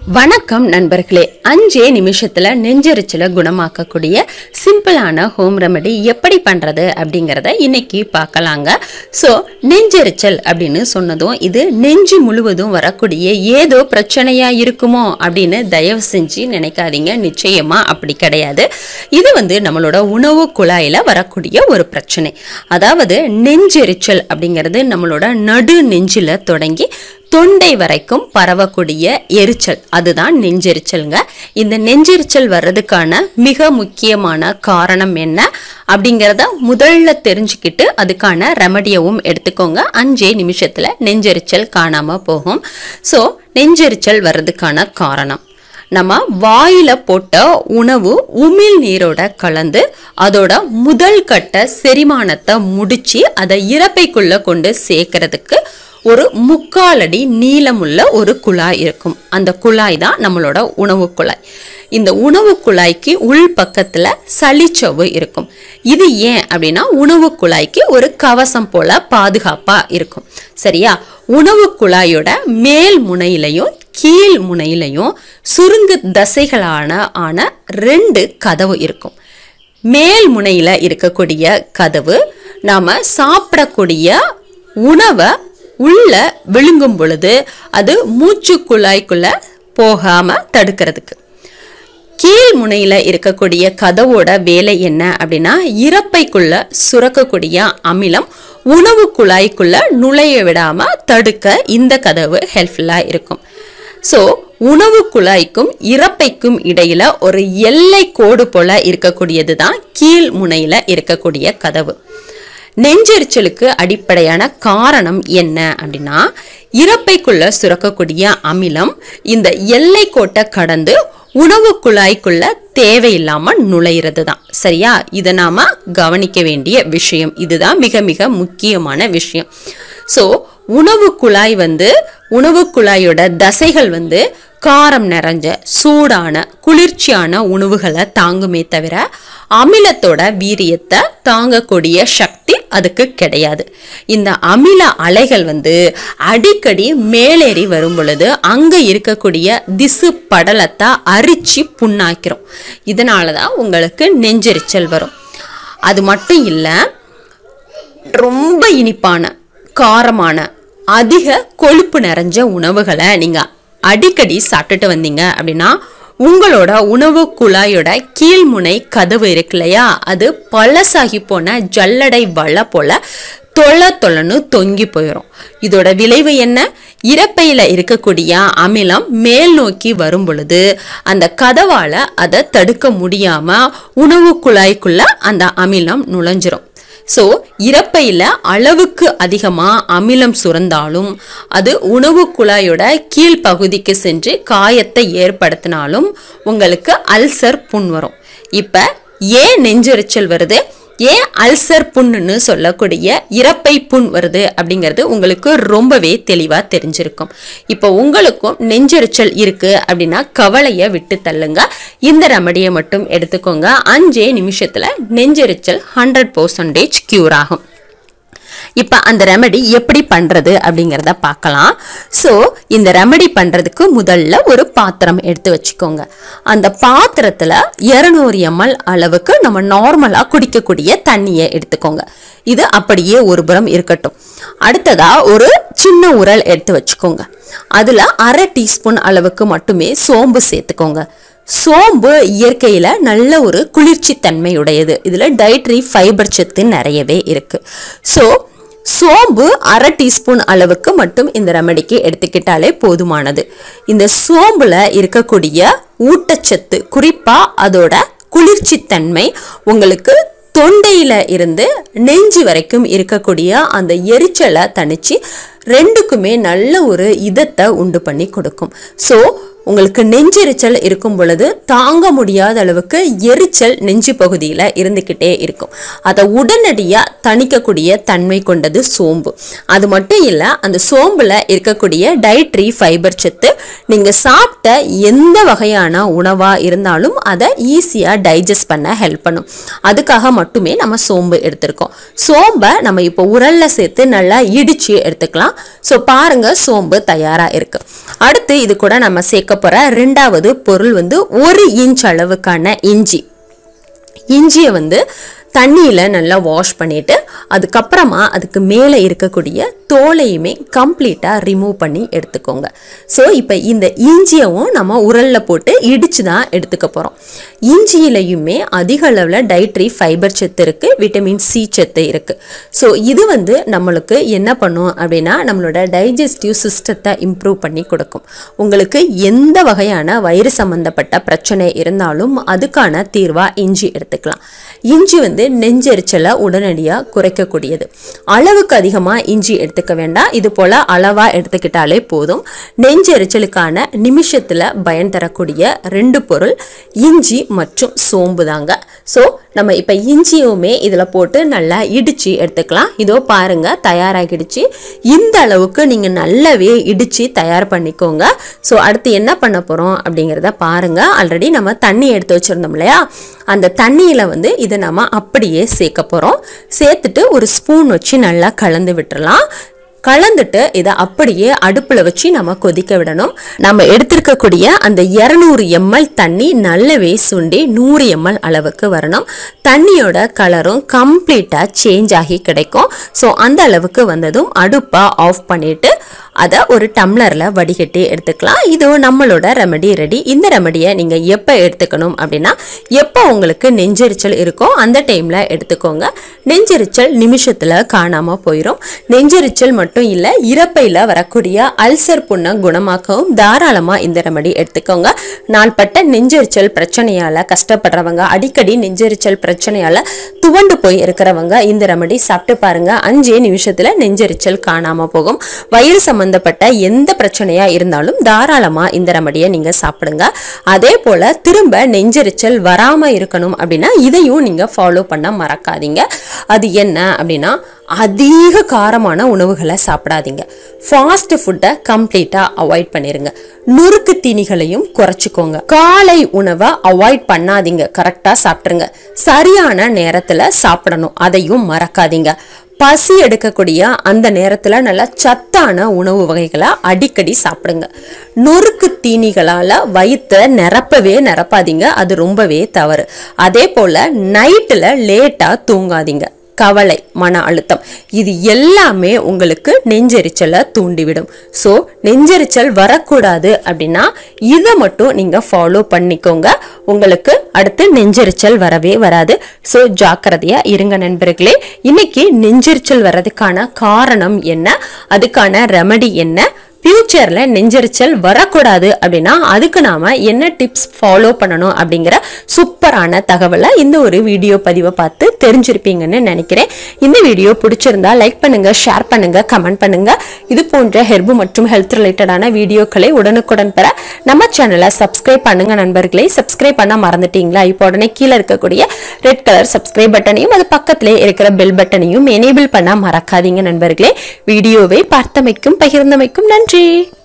வணக்கம் நண்பர்களே அஞ்சே நிமிஷத்துல நெஞ்செரிச்சலை குணமாக்கக்கூடிய சிம்பிளான ஹோம் ரெமெடி எப்படி பண்றது அப்படிங்கிறத இன்னைக்கு பார்க்கலாங்க ஸோ நெஞ்செரிச்சல் அப்படின்னு சொன்னதும் இது நெஞ்சு முழுவதும் வரக்கூடிய ஏதோ பிரச்சனையா இருக்குமோ அப்படின்னு தயவு செஞ்சு நினைக்காதீங்க நிச்சயமா அப்படி கிடையாது இது வந்து நம்மளோட உணவு குழாயில வரக்கூடிய ஒரு பிரச்சனை அதாவது நெஞ்செரிச்சல் அப்படிங்கிறது நம்மளோட நடு நெஞ்சில தொடங்கி தொண்டை வரைக்கும் பரவக்கூடிய எரிச்சல் அதுதான் நெஞ்செரிச்சல்ங்க இந்த நெஞ்செரிச்சல் வர்றதுக்கான மிக முக்கியமான காரணம் என்ன அப்படிங்கிறத முதல்ல தெரிஞ்சுக்கிட்டு அதுக்கான ரெமடியவும் எடுத்துக்கோங்க அஞ்சே நிமிஷத்துல நெஞ்செரிச்சல் காணாம போகும் ஸோ நெஞ்செரிச்சல் வர்றதுக்கான காரணம் நம்ம வாயில போட்ட உணவு உமிழ் நீரோட கலந்து அதோட முதல் கட்ட செரிமானத்தை முடிச்சு அதை இறப்பைக்குள்ள கொண்டு சேர்க்கறதுக்கு ஒரு முக்காலடி நீளமுள்ள ஒரு குழாய் இருக்கும் அந்த குழாய் தான் நம்மளோட உணவு குழாய் இந்த உணவு குழாய்க்கு உள் பக்கத்துல சளிச்சவு இருக்கும் இது ஏன் அப்படின்னா உணவு குழாய்க்கு ஒரு கவசம் போல பாதுகாப்பா இருக்கும் சரியா உணவு குழாயோட மேல் முனையிலையும் கீழ் முனையிலையும் சுருங்கு தசைகளான ஆன ரெண்டு கதவு இருக்கும் மேல் முனையில இருக்கக்கூடிய கதவு நாம சாப்பிடக்கூடிய உணவை உள்ள விழுங்கும் பொழுது அது மூச்சு குழாய்க்குள்ள போகாம தடுக்கிறதுக்கு கீழ் முனையில இருக்கக்கூடிய கதவோட வேலை என்ன அப்படின்னா இறப்பைக்குள்ள சுரக்கக்கூடிய அமிலம் உணவு குழாய்க்குள்ள நுழைய விடாம தடுக்க இந்த கதவு ஹெல்ப்ஃபுல்லா இருக்கும் ஸோ உணவு குழாய்க்கும் இறப்பைக்கும் இடையில ஒரு எல்லை கோடு போல இருக்கக்கூடியது தான் கீழ் முனையில இருக்கக்கூடிய கதவு நெஞ்செரிச்சலுக்கு அடிப்படையான காரணம் என்ன அப்படின்னா இறப்பைக்குள்ள சுரக்கக்கூடிய அமிலம் இந்த எல்லை கோட்டை கடந்து உணவு குழாய்க்குள்ள தேவையில்லாம நுழையிறது தான் சரியா இதை நாம கவனிக்க வேண்டிய விஷயம் இதுதான் மிக மிக முக்கியமான விஷயம் ஸோ உணவு குழாய் வந்து உணவு குழாயோட தசைகள் வந்து காரம் நிறைஞ்ச சூடான குளிர்ச்சியான உணவுகளை தாங்குமே தவிர அமிலத்தோட வீரியத்தை தாங்கக்கூடிய சக்தி அதுக்கு கிடையாது இந்த அமில அலைகள் வந்து அடிக்கடி மேலேறி வரும் பொழுது அங்க இருக்கக்கூடிய திசு படலத்தை அரிச்சு புண்ணாக்கிறோம் இதனால தான் உங்களுக்கு நெஞ்செரிச்சல் வரும் அது மட்டும் இல்லை ரொம்ப இனிப்பான காரமான அதிக கொழுப்பு நிறைஞ்ச உணவுகளை நீங்கள் அடிக்கடி சாப்பிட்டுட்டு வந்தீங்க அப்படின்னா உங்களோட உணவு குழாயோட கீழ்முனை கதவு இருக்கு இல்லையா அது பழசாகி போன ஜல்லடை வலை போல தொலை தொலைன்னு தொங்கி போயிடும் இதோட விளைவு என்ன இறப்பையில் இருக்கக்கூடிய அமிலம் மேல் நோக்கி வரும் பொழுது அந்த கதவால் அதை தடுக்க முடியாமல் உணவு குழாய்க்குள்ள அந்த அமிலம் நுழைஞ்சிரும் ஸோ இறப்பையில் அளவுக்கு அதிகமாக அமிலம் சுரந்தாலும் அது உணவு குழாயோட கீழ்ப்பகுதிக்கு சென்று காயத்தை ஏற்படுத்தினாலும் உங்களுக்கு அல்சர் புண் வரும் இப்போ ஏன் நெஞ்செரிச்சல் வருது ஏன் அல்சர் புண்ணுன்னு சொல்லக்கூடிய இறப்பை புண் வருது அப்படிங்கிறது உங்களுக்கு ரொம்பவே தெளிவாக தெரிஞ்சிருக்கும் இப்போ உங்களுக்கும் நெஞ்செரிச்சல் இருக்கு அப்படின்னா கவலையை விட்டு தள்ளுங்க இந்த ரெமடியை மட்டும் எடுத்துக்கோங்க அஞ்சே நிமிஷத்தில் நெஞ்செரிச்சல் ஹண்ட்ரட் பர்சன்டேஜ் க்யூர் ஆகும் இப்போ அந்த ரெமடி எப்படி பண்ணுறது அப்படிங்கிறத பார்க்கலாம் ஸோ இந்த ரெமடி பண்ணுறதுக்கு முதல்ல ஒரு பாத்திரம் எடுத்து வச்சுக்கோங்க அந்த பாத்திரத்தில் இரநூறு எம்எல் அளவுக்கு நம்ம நார்மலாக குடிக்கக்கூடிய தண்ணியை எடுத்துக்கோங்க இது அப்படியே ஒரு புறம் இருக்கட்டும் அடுத்ததா ஒரு சின்ன உரல் எடுத்து வச்சுக்கோங்க அதில் அரை டீஸ்பூன் அளவுக்கு மட்டுமே சோம்பு சேர்த்துக்கோங்க சோம்பு இயற்கையில் நல்ல ஒரு குளிர்ச்சி தன்மையுடையது இதில் டயட்ரி ஃபைபர் சத்து நிறையவே இருக்கு ஸோ சோம்பு அரை டீஸ்பூன் அளவுக்கு மட்டும் இந்த ரெமடிக்கு எடுத்துக்கிட்டாலே போதுமானது இந்த சோம்புல இருக்கக்கூடிய ஊட்டச்சத்து குறிப்பா அதோட குளிர்ச்சி தன்மை உங்களுக்கு தொண்டையில இருந்து நெஞ்சு வரைக்கும் இருக்கக்கூடிய அந்த எரிச்சலை தணிச்சு ரெண்டுக்குமே நல்ல ஒரு இதத்தை உண்டு பண்ணி கொடுக்கும் ஸோ உங்களுக்கு நெஞ்செரிச்சல் இருக்கும் பொழுது தாங்க முடியாத அளவுக்கு எரிச்சல் நெஞ்சு பகுதியில் இருந்துக்கிட்டே இருக்கும் அதை உடனடியாக தணிக்கக்கூடிய தன்மை கொண்டது சோம்பு அது மட்டும் இல்லை அந்த சோம்பில் இருக்கக்கூடிய டயட்ரி ஃபைபர் சத்து நீங்கள் சாப்பிட்ட எந்த வகையான உணவாக இருந்தாலும் அதை ஈஸியாக டைஜஸ்ட் பண்ண ஹெல்ப் பண்ணும் அதுக்காக மட்டுமே நம்ம சோம்பு எடுத்திருக்கோம் சோம்பை நம்ம இப்போ உரலில் சேர்த்து நல்லா இடித்து எடுத்துக்கலாம் ஸோ பாருங்கள் சோம்பு தயாராக இருக்குது அடுத்து இது கூட நம்ம சேர்க்க சேர்க்க போற ரெண்டாவது பொருள் வந்து ஒரு இன்ச் அளவுக்கான இஞ்சி இஞ்சியை வந்து தண்ணியில் நல்லா வாஷ் பண்ணிட்டு அதுக்கப்புறமா அதுக்கு மேலே இருக்கக்கூடிய தோலையுமே கம்ப்ளீட்டாக ரிமூவ் பண்ணி எடுத்துக்கோங்க ஸோ இப்போ இந்த இஞ்சியவும் நம்ம உரலில் போட்டு இடித்து தான் எடுத்துக்க போகிறோம் இஞ்சியிலையுமே அதிக அளவில் டைட்ரி ஃபைபர் சத்து இருக்குது விட்டமின் சி சத்து இருக்குது ஸோ இது வந்து நம்மளுக்கு என்ன பண்ணும் அப்படின்னா நம்மளோட டைஜஸ்டிவ் சிஸ்டத்தை இம்ப்ரூவ் பண்ணி கொடுக்கும் உங்களுக்கு எந்த வகையான வயிறு சம்மந்தப்பட்ட பிரச்சனை இருந்தாலும் அதுக்கான தீர்வாக இஞ்சி எடுத்துக்கலாம் இஞ்சி வந்து நெஞ்செரிச்சலை உடனடியாக குறைக்கக்கூடியது அளவுக்கு அதிகமாக இஞ்சி எடுத்துக்க வேண்டாம் இது போல் அளவாக எடுத்துக்கிட்டாலே போதும் நெஞ்செரிச்சலுக்கான நிமிஷத்தில் பயன் தரக்கூடிய ரெண்டு பொருள் இஞ்சி மற்றும் சோம்பு தாங்க ஸோ நம்ம இப்போ இஞ்சியுமே இதில் போட்டு நல்லா இடித்து எடுத்துக்கலாம் இதோ பாருங்க தயாராகிடுச்சு இந்த அளவுக்கு நீங்கள் நல்லாவே இடித்து தயார் பண்ணிக்கோங்க ஸோ அடுத்து என்ன பண்ண போகிறோம் அப்படிங்கிறத பாருங்க ஆல்ரெடி நம்ம தண்ணி எடுத்து வச்சுருந்தோம் இல்லையா அந்த தண்ணியில் வந்து இதை நம்ம அப்படியே சேர்க்க போகிறோம் சேர்த்துட்டு ஒரு ஸ்பூன் வச்சு நல்லா கலந்து விட்டுறலாம் கலந்துட்டு இதை அப்படியே அடுப்பில் வச்சு நம்ம கொதிக்க விடணும் நம்ம எடுத்திருக்கக்கூடிய அந்த இரநூறு எம்எல் தண்ணி நல்லாவே சுண்டி நூறு எம்எல் அளவுக்கு வரணும் தண்ணியோட கலரும் கம்ப்ளீட்டாக சேஞ்ச் ஆகி கிடைக்கும் ஸோ அந்த அளவுக்கு வந்ததும் அடுப்பை ஆஃப் பண்ணிட்டு அதை ஒரு டம்ளரில் வடிகட்டி எடுத்துக்கலாம் இது நம்மளோட ரெமடி ரெடி இந்த ரெமடியை நீங்கள் எப்போ எடுத்துக்கணும் அப்படின்னா எப்போ உங்களுக்கு நெஞ்செரிச்சல் இருக்கோ அந்த டைமில் எடுத்துக்கோங்க நெஞ்செரிச்சல் நிமிஷத்தில் காணாமல் போயிடும் நெஞ்செரிச்சல் மட்டும் இல்லை இறப்பையில் வரக்கூடிய அல்சர் புண்ணை குணமாக்கவும் தாராளமாக இந்த ரெமடி எடுத்துக்கோங்க நாள்பட்ட நெஞ்செரிச்சல் பிரச்சனையால் கஷ்டப்படுறவங்க அடிக்கடி நெஞ்செரிச்சல் பிரச்சனையால் துவண்டு போய் இருக்கிறவங்க இந்த ரெமடி சாப்பிட்டு பாருங்க அஞ்சே நிமிஷத்தில் நெஞ்செரிச்சல் காணாமல் போகும் வயிறு சம்பந்தப்பட்ட எந்த பிரச்சனையா இருந்தாலும் தாராளமா இந்த ரெமடியை நீங்க சாப்பிடுங்க அதே போல திரும்ப நெஞ்செரிச்சல் வராம இருக்கணும் அப்படின்னா இதையும் நீங்க ஃபாலோ பண்ண மறக்காதீங்க அது என்ன அப்படின்னா அதிக காரமான உணவுகளை சாப்பிடாதீங்க ஃபாஸ்ட் ஃபுட்டை கம்ப்ளீட்டாக அவாய்ட் பண்ணிருங்க நுறுக்கு தீனிகளையும் குறைச்சிக்கோங்க காலை உணவை அவாய்ட் பண்ணாதீங்க கரெக்டாக சாப்பிட்ருங்க சரியான நேரத்தில் சாப்பிடணும் அதையும் மறக்காதீங்க பசி எடுக்கக்கூடிய அந்த நேரத்தில் நல்ல சத்தான உணவு வகைகளை அடிக்கடி சாப்பிடுங்க நொறுக்கு தீனிகளால் வயிற்றை நிரப்பவே நிரப்பாதீங்க அது ரொம்பவே தவறு அதே போல் நைட்டில் லேட்டாக தூங்காதீங்க கவலை மன அழுத்தம் இது எல்லாமே உங்களுக்கு நெஞ்செரிச்சலை தூண்டிவிடும் ஸோ நெஞ்செரிச்சல் வரக்கூடாது அப்படின்னா இதை மட்டும் நீங்கள் ஃபாலோ பண்ணிக்கோங்க உங்களுக்கு அடுத்து நெஞ்செரிச்சல் வரவே வராது ஸோ ஜாக்கிரதையாக இருங்க நண்பர்களே இன்னைக்கு நெஞ்செரிச்சல் வர்றதுக்கான காரணம் என்ன அதுக்கான ரெமடி என்ன ஃப்யூச்சரில் நெஞ்செரிச்சல் வரக்கூடாது அப்படின்னா அதுக்கு நாம் என்ன டிப்ஸ் ஃபாலோ பண்ணணும் அப்படிங்கிற சூப்பரான தகவலை இந்த ஒரு வீடியோ பதிவை பார்த்து தெரிஞ்சிருப்பீங்கன்னு நினைக்கிறேன் இந்த வீடியோ பிடிச்சிருந்தா லைக் பண்ணுங்க ஷேர் பண்ணுங்க கமெண்ட் பண்ணுங்க இது போன்ற ஹெர்பு மற்றும் ஹெல்த் ரிலேட்டடான வீடியோக்களை உடனுக்குடன் பெற நம்ம சேனலை சப்ஸ்கிரைப் பண்ணுங்க நண்பர்களே சப்ஸ்கிரைப் பண்ண மறந்துட்டீங்களா இப்போ உடனே கீழே இருக்கக்கூடிய ரெட் கலர் சப்ஸ்கிரைப் பட்டனையும் அது பக்கத்திலே இருக்கிற பெல் பட்டனையும் எனேபிள் பண்ண மறக்காதீங்க நண்பர்களே வீடியோவை பார்த்தமைக்கும் பகிர்ந்தமைக்கும் நன்றி